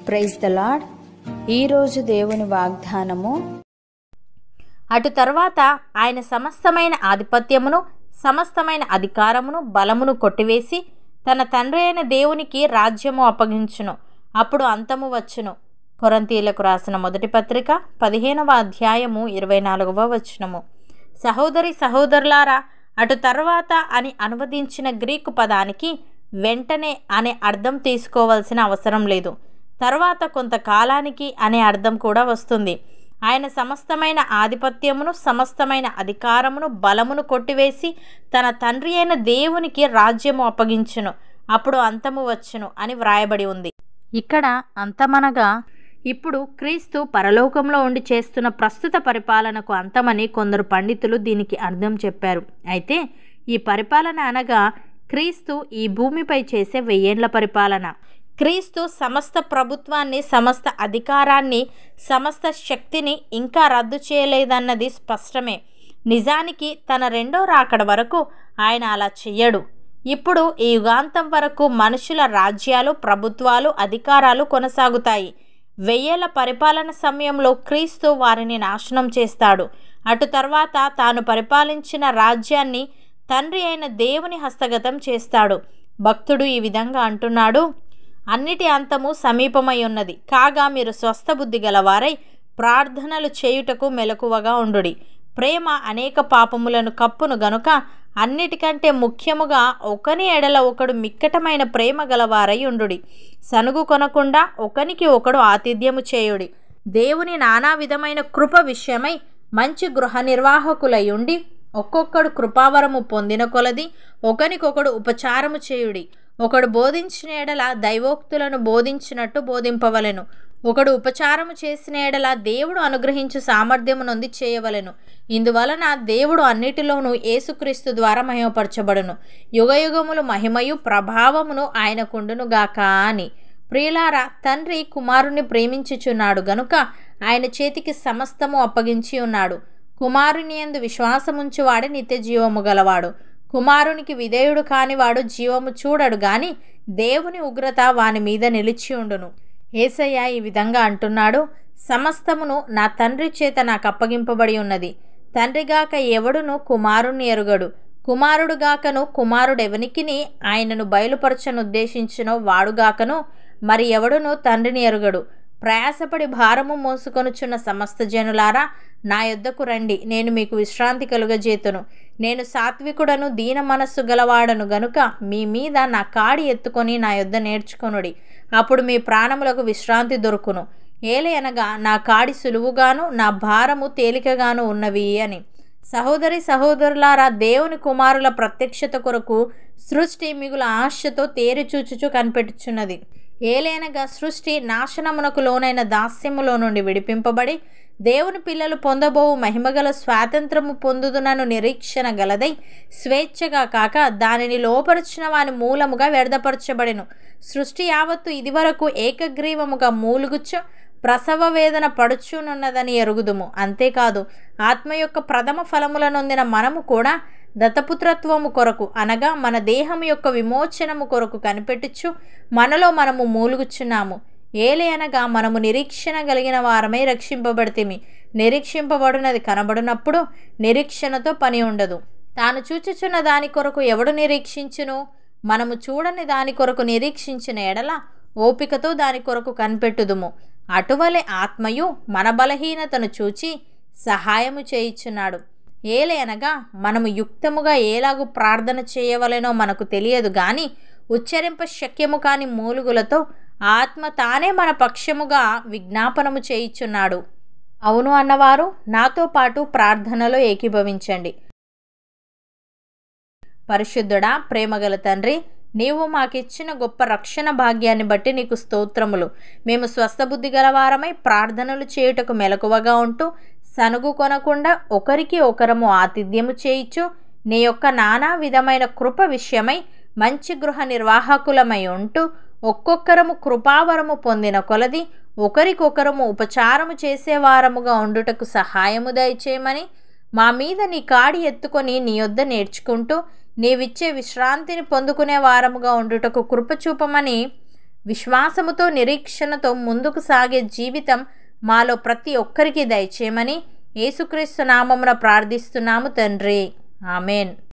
praise the lord ఈరోజు దేవుని వాగ్దానము అటు తర్వాత ఆయన సమస్తమైన ఆధిపత్యమును సమస్తమైన అధికారమును బలమును కొట్టివేసి తన తండ్రి అయిన దేవునికి రాజ్యము అప్పగించును అప్పుడు అంతము వచ్చును కొరంతీలకు రాసిన మొదటి పత్రిక పదిహేనవ అధ్యాయము ఇరవై నాలుగవ వచనము సహోదరి సహోదరులారా అటు తర్వాత అని అనువదించిన గ్రీకు పదానికి వెంటనే అనే అర్థం తీసుకోవాల్సిన అవసరం లేదు తర్వాత కొంతకాలానికి అనే అర్థం కూడా వస్తుంది ఆయన సమస్తమైన ఆధిపత్యమును సమస్తమైన అధికారమును బలమును కొట్టివేసి తన తండ్రి అయిన దేవునికి రాజ్యము అప్పగించును అప్పుడు అంతము వచ్చును అని వ్రాయబడి ఉంది ఇక్కడ అంతమనగా ఇప్పుడు క్రీస్తు పరలోకంలో ఉండి చేస్తున్న ప్రస్తుత పరిపాలనకు అంతమని కొందరు పండితులు దీనికి అర్థం చెప్పారు అయితే ఈ పరిపాలన అనగా క్రీస్తు ఈ భూమిపై చేసే వెయ్యేండ్ల పరిపాలన క్రీస్తు సమస్త ప్రభుత్వాన్ని సమస్త అధికారాన్ని సమస్త శక్తిని ఇంకా రద్దు చేయలేదన్నది స్పష్టమే నిజానికి తన రెండో రాకడ వరకు ఆయన అలా చెయ్యడు ఇప్పుడు ఈ యుగాంతం వరకు మనుషుల రాజ్యాలు ప్రభుత్వాలు అధికారాలు కొనసాగుతాయి వెయ్యేళ్ల పరిపాలన సమయంలో క్రీస్తు వారిని నాశనం చేస్తాడు అటు తర్వాత తాను పరిపాలించిన రాజ్యాన్ని తండ్రి అయిన దేవుని హస్తగతం చేస్తాడు భక్తుడు ఈ విధంగా అంటున్నాడు అన్నిటి అంతము సమీపమై ఉన్నది కాగా మీరు స్వస్థ బుద్ధి గలవారై ప్రార్థనలు చేయుటకు మెలకువగా ఉండుడి ప్రేమ అనేక పాపములను కప్పును గనుక అన్నిటికంటే ముఖ్యముగా ఒకని ఎడల ఒకడు మిక్కటమైన ప్రేమ గలవారై ఉండుడి సనుగు కొనకుండా ఒకనికి ఒకడు ఆతిథ్యము చేయుడి దేవుని నానా విధమైన కృప విషయమై మంచి గృహ నిర్వాహకులై ఉండి ఒక్కొక్కడు కృపావరము పొందిన కొలది ఒకనికొకడు ఉపచారము చేయుడి ఒకడు బోధించిన ఎడల దైవోక్తులను బోధించినట్టు బోధింపవలెను ఒకడు ఉపచారము చేసిన ఎడల దేవుడు అనుగ్రహించు సామర్థ్యము నొంది చేయవలెను ఇందువలన దేవుడు అన్నిటిలోనూ యేసుక్రీస్తు ద్వారా మహిమపరచబడును యుగయుగములు మహిమయు ప్రభావమును ఆయనకుండును గాక అని ప్రియులారా తండ్రి కుమారుని ప్రేమించుచున్నాడు గనుక ఆయన చేతికి సమస్తము అప్పగించి ఉన్నాడు కుమారుని ఎందు విశ్వాసముంచువాడే నిత్య జీవము గలవాడు కుమారునికి విధేయుడు కానివాడు జీవము చూడడు గాని దేవుని ఉగ్రత వాని మీద నిలిచి ఉండును ఏసయ్య ఈ విధంగా అంటున్నాడు సమస్తమును నా తండ్రి చేత నాకు అప్పగింపబడి ఉన్నది తండ్రిగాక ఎవడును కుమారుణ్ణి ఎరుగడు కుమారుడుగాకను కుమారుడెవనికిని ఆయనను బయలుపరచనుద్దేశించినో వాడుగాకను మరి ఎవడును తండ్రిని ఎరుగడు ప్రయాసపడి భారము మోసుకొనుచున్న సమస్త జనులారా నా యొద్దకు రండి నేను మీకు విశ్రాంతి కలుగజేతును నేను సాత్వికుడను దీన మనస్సు గలవాడను గనుక మీ మీద నా కాడి ఎత్తుకొని నా యొద్ద నేర్చుకొనుడి అప్పుడు మీ ప్రాణములకు విశ్రాంతి దొరుకును ఏలయనగా నా కాడి సులువుగాను నా భారము తేలికగాను ఉన్నవి అని సహోదరి సహోదరులారా దేవుని కుమారుల ప్రత్యక్షత కొరకు సృష్టి మిగుల ఆశతో తేరిచూచుచు కనిపెట్టుచున్నది ఏలేనగా సృష్టి నాశనమునకు లోనైన దాస్యములో నుండి విడిపింపబడి దేవుని పిల్లలు పొందబోవు మహిమగల స్వాతంత్రము పొందుదునను నిరీక్షణ గలదై స్వేచ్ఛగా కాక దానిని లోపరిచిన వాని మూలముగా వ్యర్థపరచబడెను సృష్టి యావత్తు ఇదివరకు ఏకగ్రీవముగా మూలుగుచ్చు ప్రసవ వేదన పడుచునున్నదని ఎరుగుదుము అంతేకాదు ఆత్మ యొక్క ప్రథమ ఫలముల నొందిన మనము కూడా దత్తపుత్రత్వము కొరకు అనగా మన దేహం యొక్క విమోచనము కొరకు కనిపెట్టుచు మనలో మనము మూలుగుచున్నాము ఏలే అనగా మనము నిరీక్షణ కలిగిన వారమై రక్షింపబడితేమి నిరీక్షింపబడినది కనబడినప్పుడు నిరీక్షణతో పని ఉండదు తాను చూచుచున్న దాని కొరకు ఎవడు నిరీక్షించును మనము చూడని దాని కొరకు నిరీక్షించిన ఎడల ఓపికతో దాని కొరకు కనిపెట్టుదుము అటువలే ఆత్మయు మన బలహీనతను చూచి సహాయము చేయిచున్నాడు ఏలే అనగా మనము యుక్తముగా ఏలాగు ప్రార్థన చేయవలెనో మనకు తెలియదు గాని ఉచ్చరింప శక్యము కాని మూలుగులతో ఆత్మ తానే మన పక్షముగా విజ్ఞాపనము చేయిచున్నాడు అవును అన్నవారు నాతో పాటు ప్రార్థనలో ఏకీభవించండి పరిశుద్ధుడా ప్రేమగల తండ్రి నీవు మాకిచ్చిన గొప్ప రక్షణ భాగ్యాన్ని బట్టి నీకు స్తోత్రములు మేము స్వస్థబుద్ధి గలవారమై ప్రార్థనలు చేయుటకు మెలకువగా ఉంటూ సనుగు కొనకుండా ఒకరికి ఒకరము ఆతిథ్యము చేయిచు నీ యొక్క నానా విధమైన కృప విషయమై మంచి గృహ నిర్వాహకులమై ఉంటూ ఒక్కొక్కరము కృపావరము పొందిన కొలది ఒకరికొకరము ఉపచారము చేసేవారముగా ఉండుటకు సహాయము దయచేయమని మా మీద నీ కాడి ఎత్తుకొని నీ యొద్ద నేర్చుకుంటూ నీవిచ్చే విశ్రాంతిని పొందుకునే వారముగా ఉండుటకు కృప చూపమని విశ్వాసముతో నిరీక్షణతో ముందుకు సాగే జీవితం మాలో ప్రతి ఒక్కరికి దయచేయమని యేసుక్రీస్తు నామమున ప్రార్థిస్తున్నాము తండ్రి ఆమెన్